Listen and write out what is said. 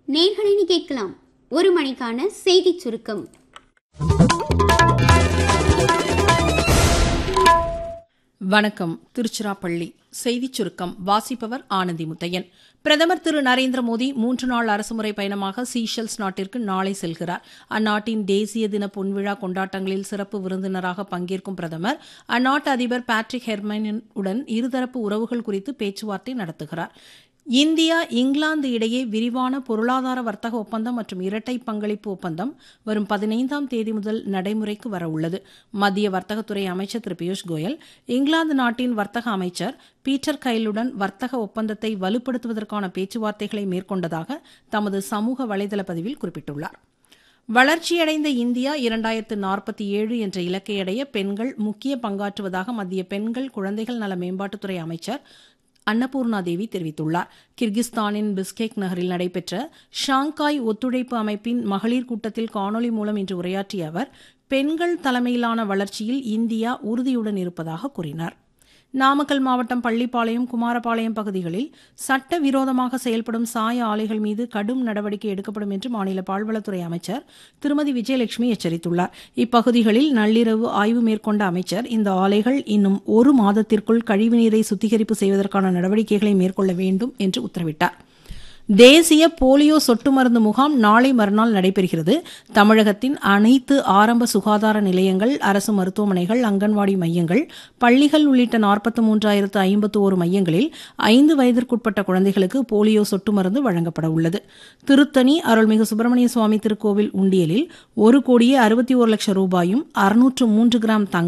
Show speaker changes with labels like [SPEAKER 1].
[SPEAKER 1] நேர்களினி கேட்கலாம் ஒரு மணிக்கான செய்தி சுருக்கம்
[SPEAKER 2] வணக்கம் திருச்சிராப்பள்ளி செய்திச் சுருக்கம் வாசிப்பவர் ஆனந்தி முத்தையன் பிரதமர் திரு நரேந்திர மோடி மூன்று நாள் அரசுமுறை பயணமாக சீஷெல்ஸ் நாட்டிற்கு நாளை செல்கிறார் அந்நாட்டின் தேசிய தின பொன்விழா கொண்டாட்டங்களில் சிறப்பு விருந்தினராக பங்கேற்கும் பிரதமர் அந்நாட்டு அதிபர் பேட்ரிக் ஹெர்மனின் உடன் இருதரப்பு உறவுகள் குறித்து பேச்சுவார்த்தை நடத்துகிறார் இந்தியா இங்கிலாந்து இடையே விரிவான பொருளாதார வர்த்தக ஒப்பந்தம் மற்றும் இரட்டை பங்களிப்பு ஒப்பந்தம் வரும் பதினைந்தாம் தேதி முதல் நடைமுறைக்கு வர உள்ளது மத்திய வர்த்தகத்துறை அமைச்சர் திரு பியூஷ் கோயல் இங்கிலாந்து நாட்டின் வர்த்தக அமைச்சர் பீட்டர் கைலுடன் வர்த்தக ஒப்பந்தத்தை வலுப்படுத்துவதற்கான பேச்சுவார்த்தைகளை மேற்கொண்டதாக தமது சமூக வலைதள பதிவில் குறிப்பிட்டுள்ளார் வளர்ச்சியடைந்த இந்தியா இரண்டாயிரத்து நாற்பத்தி ஏழு என்ற இலக்கை அடைய பெண்கள் முக்கிய பங்காற்றுவதாக மத்திய பெண்கள் குழந்தைகள் நல மேம்பாட்டுத்துறை அமைச்சர் அன்னபூர்ணா தேவி தெரிவித்துள்ளார் கிர்கிஸ்தானின் பிஸ்கெக் நகரில் நடைபெற்ற ஷாங்காய் ஒத்துழைப்பு அமைப்பின் மகளிர் கூட்டத்தில் காணொலி மூலம் இன்று உரையாற்றிய அவர் பெண்கள் தலைமையிலான வளர்ச்சியில் இந்தியா உறுதியுடன் இருப்பதாக கூறினார் நாமக்கல் மாவட்டம் பள்ளிப்பாளையம் குமாரபாளையம் பகுதிகளில் சட்டவிரோதமாக செயல்படும் சாய ஆலைகள் மீது கடும் நடவடிக்கை எடுக்கப்படும் என்று மாநில பால்வளத்துறை அமைச்சர் திருமதி விஜயலட்சுமி எச்சரித்துள்ளார் இப்பகுதிகளில் நள்ளிரவு ஆய்வு மேற்கொண்ட அமைச்சர் இந்த ஆலைகள் இன்னும் ஒரு மாதத்திற்குள் கழிவுநீரை சுத்திகரிப்பு செய்வதற்கான நடவடிக்கைகளை மேற்கொள்ள வேண்டும் என்று உத்தரவிட்டார் தேசிய போலியோ சொட்டு மருந்து முகாம் நாளை மறுநாள் நடைபெறுகிறது தமிழகத்தின் அனைத்து ஆரம்ப சுகாதார நிலையங்கள் அரசு மருத்துவமனைகள் அங்கன்வாடி மையங்கள் பள்ளிகள் உள்ளிட்ட நாற்பத்தி மூன்றாயிரத்து ஐம்பத்து ஒரு மையங்களில் ஐந்து வயதிற்குட்பட்ட குழந்தைகளுக்கு போலியோ சொட்டு மருந்து வழங்கப்பட உள்ளது திருத்தணி அருள்மிகு சுப்பிரமணிய சுவாமி திருக்கோவில் உண்டியலில் ஒரு கோடியே அறுபத்தி ஒரு லட்சம் ரூபாயும் அறுநூற்று மூன்று கிராம் தங்கம்